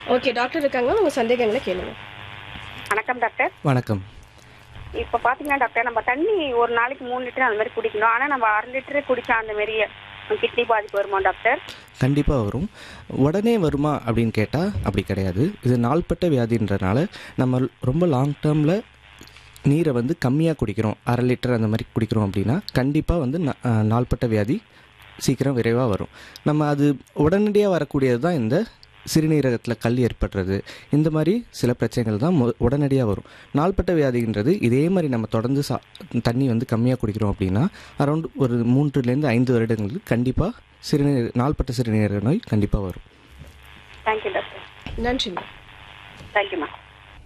Okay doctor இருக்காங்க உங்க சந்தேகங்களை கேளுங்க வணக்கம் டாக்டர் வணக்கம் இப்போ பார்த்தீங்கன்னா டாக்டர் நம்ம தண்ணி ஒரு நாளைக்கு மூணு லிட்டர் அந்த மாதிரி குடிக்கணும் ஆனால் நம்ம அரை லிட்டர் குடிச்சா அந்த மாதிரி கிட்னி பாதிப்பு வருமா டாக்டர் கண்டிப்பாக வரும் உடனே வருமா அப்படின்னு கேட்டால் அப்படி கிடையாது இது நாள்பட்ட வியாதின்றனால நம்ம ரொம்ப லாங் டேர்மில் நீரை வந்து கம்மியாக குடிக்கிறோம் அரை லிட்டர் அந்த மாதிரி குடிக்கிறோம் அப்படின்னா கண்டிப்பாக வந்து நா- அஹ் நாள்பட்ட வியாதி சீக்கிரம் விரைவாக வரும் நம்ம அது உடனடியாக வரக்கூடியது தான் இந்த சிறுநீரகத்தில் கல் ஏற்படுறது இந்த மாதிரி சில பிரச்சனைகள் தான் மொ உடனடியாக வரும் நாள்பட்ட வியாதின்றது இதே மாதிரி நம்ம தொடர்ந்து சா தண்ணி வந்து கம்மியாக குடிக்கிறோம் அப்படின்னா அரௌண்ட் ஒரு மூன்றுலேருந்து ஐந்து வருடங்களுக்கு கண்டிப்பாக சிறுநீர் நாள்பட்ட சிறுநீரக நோய் கண்டிப்பாக வரும் தேங்க்யூ டாக்டர் நன்றிங்க தேங்க்யூ மேம்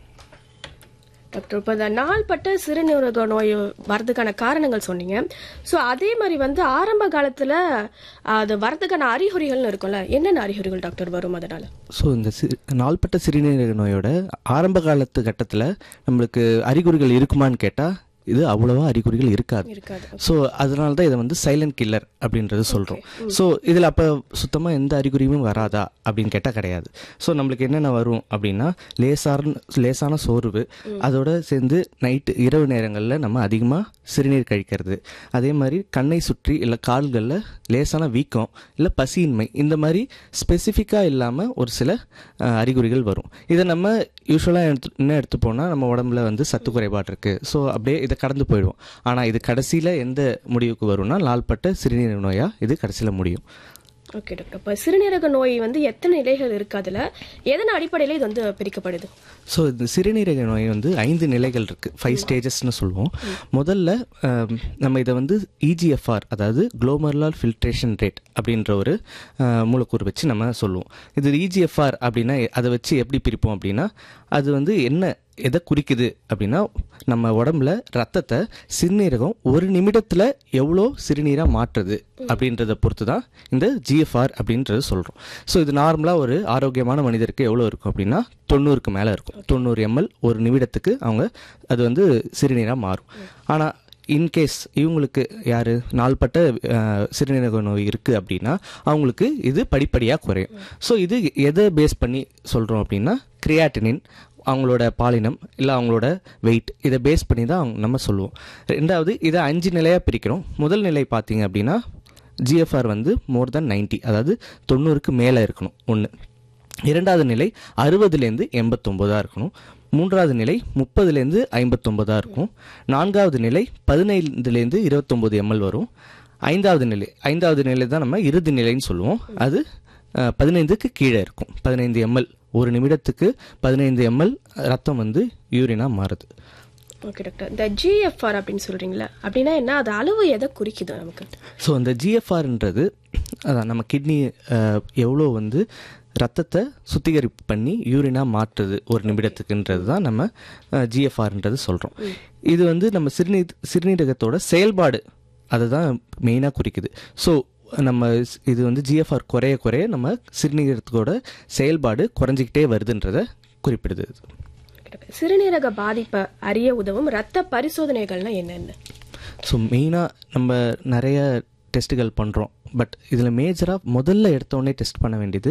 டாக்டர் இப்போ இந்த நாள்பட்ட சிறுநீரக நோய் வரதுக்கான காரணங்கள் சொன்னீங்க ஸோ அதே மாதிரி வந்து ஆரம்ப காலத்தில் அது வரதுக்கான அறிகுறிகள்னு இருக்கும்ல என்னென்ன அறிகுறிகள் டாக்டர் வரும் அதனால ஸோ இந்த சி நாள்பட்ட சிறுநீரக நோயோட ஆரம்ப காலத்து கட்டத்தில் நம்மளுக்கு அறிகுறிகள் இருக்குமான்னு கேட்டால் இது அவ்வளோவா அறிகுறிகள் இருக்காது இருக்காது ஸோ அதனால தான் இதை வந்து சைலண்ட் கில்லர் அப்படின்றது சொல்கிறோம் ஸோ இதில் அப்போ சுத்தமாக எந்த அறிகுறியும் வராதா அப்படின்னு கேட்டால் கிடையாது ஸோ நம்மளுக்கு என்னென்ன வரும் அப்படின்னா லேசான லேசான சோர்வு அதோட சேர்ந்து நைட்டு இரவு நேரங்களில் நம்ம அதிகமாக சிறுநீர் கழிக்கிறது அதே மாதிரி கண்ணை சுற்றி இல்லை கால்களில் லேசான வீக்கம் இல்லை பசியின்மை இந்த மாதிரி ஸ்பெசிஃபிக்காக இல்லாமல் ஒரு சில அஹ், அறிகுறிகள் வரும் இதை நம்ம யூஸ்வலாக எடுத்து என்ன எடுத்து போனால் நம்ம உடம்புல வந்து சத்து குறைபாடு இருக்குது ஸோ அப்படியே இதை கடந்து போயிடுவோம் ஆனால் இது கடைசியில் எந்த முடிவுக்கு வரும்னா நாள்பட்ட சிறுநீரக நோயாக இது கடைசியில் முடியும் ஓகே டாக்டர் இப்போ சிறுநீரக நோய் வந்து எத்தனை நிலைகள் இருக்கு அதில் எதன் அடிப்படையில் இது வந்து பிரிக்கப்படுது ஸோ இந்த சிறுநீரக நோய் வந்து ஐந்து நிலைகள் இருக்குது ஃபைவ் ஸ்டேஜஸ்னு சொல்லுவோம் முதல்ல ஆம், நம்ம இதை வந்து இஜிஎஃப்ஆர் அதாவது குளோமர்லால் ஃபில்ட்ரேஷன் ரேட் அப்படின்ற ஒரு ஆ, மூலக்கூறு வச்சு நம்ம சொல்லுவோம் இது இஜிஎஃப்ஆர் அப்படின்னா அதை வச்சு எப்படி பிரிப்போம் அப்படின்னா அது வந்து என்ன எதை குறிக்குது அப்படின்னா நம்ம உடம்புல ரத்தத்தை சிறுநீரகம் ஒரு நிமிடத்தில் எவ்வளோ சிறுநீராக மாற்றுது அப்படின்றத பொறுத்து தான் இந்த ஜிஎஃப்ஆர் அப்படின்றது சொல்கிறோம் ஸோ இது நார்மலாக ஒரு ஆரோக்கியமான மனிதருக்கு எவ்வளோ இருக்கும் அப்படின்னா தொண்ணூறுக்கு மேலே இருக்கும் தொண்ணூறு எம்எல் ஒரு நிமிடத்துக்கு அவங்க அது வந்து சிறுநீராக மாறும் ஆனால் இன்கேஸ் இவங்களுக்கு யார் நாள்பட்ட அஹ், சிறுநீரக நோய் இருக்குது அப்படின்னா அவங்களுக்கு இது படிப்படியாக குறையும் ஸோ இது எதை பேஸ் பண்ணி சொல்கிறோம் அப்படின்னா கிரியாட்டினின் அவங்களோட பாலினம் இல்லை அவங்களோட வெயிட் இதை பேஸ் பண்ணி தான் அவங்க நம்ம சொல்லுவோம் ரெண்டாவது இதை அஞ்சு நிலையாக பிரிக்கிறோம் முதல் நிலை பார்த்தீங்க அப்படின்னா ஜிஎஃப்ஆர் வந்து மோர் தென் 90 அதாவது தொண்ணூறுக்கு மேலே இருக்கணும் ஒன்று இரண்டாவது நிலை அறுபதுலேருந்து எண்பத்தொம்போதாக இருக்கணும் மூன்றாவது நிலை முப்பதுலேருந்து ஐம்பத்தொம்போதாக இருக்கும் நான்காவது நிலை பதினைந்துலேருந்து இருபத்தொம்போது எம்எல் வரும் ஐந்தாவது நிலை ஐந்தாவது நிலை தான் நம்ம இறுதி நிலைன்னு சொல்லுவோம் அது அஹ், பதினைந்துக்கு கீழே இருக்கும் பதினைந்து எம்எல் ஒரு நிமிடத்துக்கு பதினைந்து எம்எல் ரத்தம் வந்து யூரினாக மாறுது ஓகே டாக்டர் இந்த ஜிஎஃப்ஆர் அப்படின்னு சொல்றீங்களா அப்படின்னா என்ன அது அளவு எதை குறிக்குது நமக்கு ஸோ அந்த ஜிஎஃப்ஆர்ன்றது அதான் நம்ம கிட்னி எவ்வளோ வந்து ரத்தத்தை சுத்திகரிப்பு பண்ணி யூரினாக மாற்றுது ஒரு நிமிடத்துக்குன்றது தான் நம்ம ஜிஎஃப்ஆர்ன்றது சொல்கிறோம் இது வந்து நம்ம சிறுநீர் சிறுநீரகத்தோட செயல்பாடு அதை தான் மெயினாக குறிக்குது ஸோ நம்ம ஸ்- இது வந்து ஜிஎஃப்ஆர் குறைய குறைய நம்ம சிறுநீரகத்தோட செயல்பாடு குறைஞ்சிக்கிட்டே வருதுன்றதை குறிப்பிடுது இது. Okay, doctor. சிறுநீரக பாதிப்பை அறிய உதவும் ரத்த பரிசோதனைகள்னா என்னென்ன ஸோ மெயினாக நம்ம நிறைய டெஸ்ட்டுகள் பண்ணுறோம் பட் இதில் மேஜராக முதல்ல எடுத்தோடனே டெஸ்ட் பண்ண வேண்டியது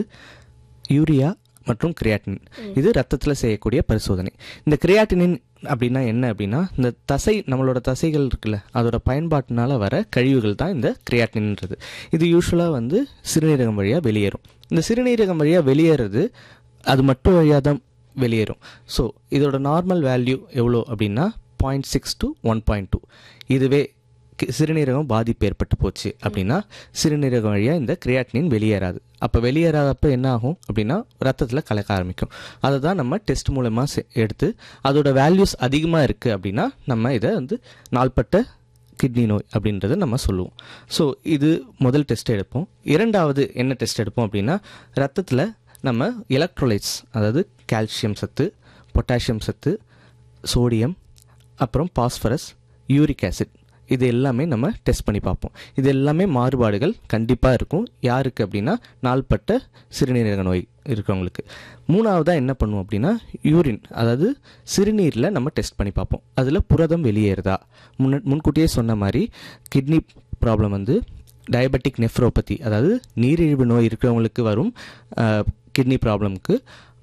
யூரியா மற்றும் கிரியாட்டினின் இது ரத்தத்தில் செய்யக்கூடிய பரிசோதனை இந்த கிரியாட்டினின் அப்படின்னா என்ன அப்படின்னா இந்த தசை நம்மளோட தசைகள் இருக்குல்ல அதோட பயன்பாட்டினால வர கழிவுகள் தான் இந்த கிரியாட்டின்ன்றது இது யூஸ்வலாக வந்து சிறுநீரகம் வழியாக வெளியேறும் இந்த சிறுநீரகம் வழியாக வெளியேறது அது மட்டும் வழியாக தான் வெளியேறும் ஸோ இதோட நார்மல் வேல்யூ எவ்வளோ அப்படின்னா point six to one point two இதுவே கி- சிறுநீரகம் பாதிப்பு ஏற்பட்டு போச்சு அப்படின்னா சிறுநீரகம் வழியாக இந்த கிரியாட்டினின் வெளியேறாது அப்போ வெளியேறாதப்ப என்ன ஆகும் அப்படின்னா ரத்தத்தில் கலக்க ஆரம்பிக்கும் அதை தான் நம்ம டெஸ்ட் மூலமாக எடுத்து அதோட வேல்யூஸ் அதிகமாக இருக்குது அப்படின்னா நம்ம இதை வந்து நாள்பட்ட கிட்னி நோய் அப்படின்றத நம்ம சொல்லுவோம் ஸோ இது முதல் டெஸ்ட் எடுப்போம் இரண்டாவது என்ன டெஸ்ட் எடுப்போம் அப்படின்னா ரத்தத்தில் நம்ம எலக்ட்ரோலைட்ஸ் அதாவது கால்சியம் சத்து பொட்டாசியம் சத்து சோடியம் அப்புறம் பாஸ்பரஸ் யூரிக் ஆசிட் இது எல்லாமே நம்ம டெஸ்ட் பண்ணி பார்ப்போம் இது எல்லாமே மாறுபாடுகள் கண்டிப்பாக இருக்கும் யாருக்கு அப்படின்னா நாள்பட்ட சிறுநீரக நோய் இருக்கிறவங்களுக்கு மூணாவதாக என்ன பண்ணுவோம் அப்படின்னா யூரின் அதாவது சிறுநீரில் நம்ம டெஸ்ட் பண்ணி பார்ப்போம் அதில் புரதம் வெளியேறுதா முன்ன முன்கூட்டியே சொன்ன மாதிரி கிட்னி ப்ராப்ளம் வந்து டயபெட்டிக் நெஃப்ரோபதி அதாவது நீரிழிவு நோய் இருக்கிறவங்களுக்கு வரும் கிட்னி ப்ராப்ளம்க்கு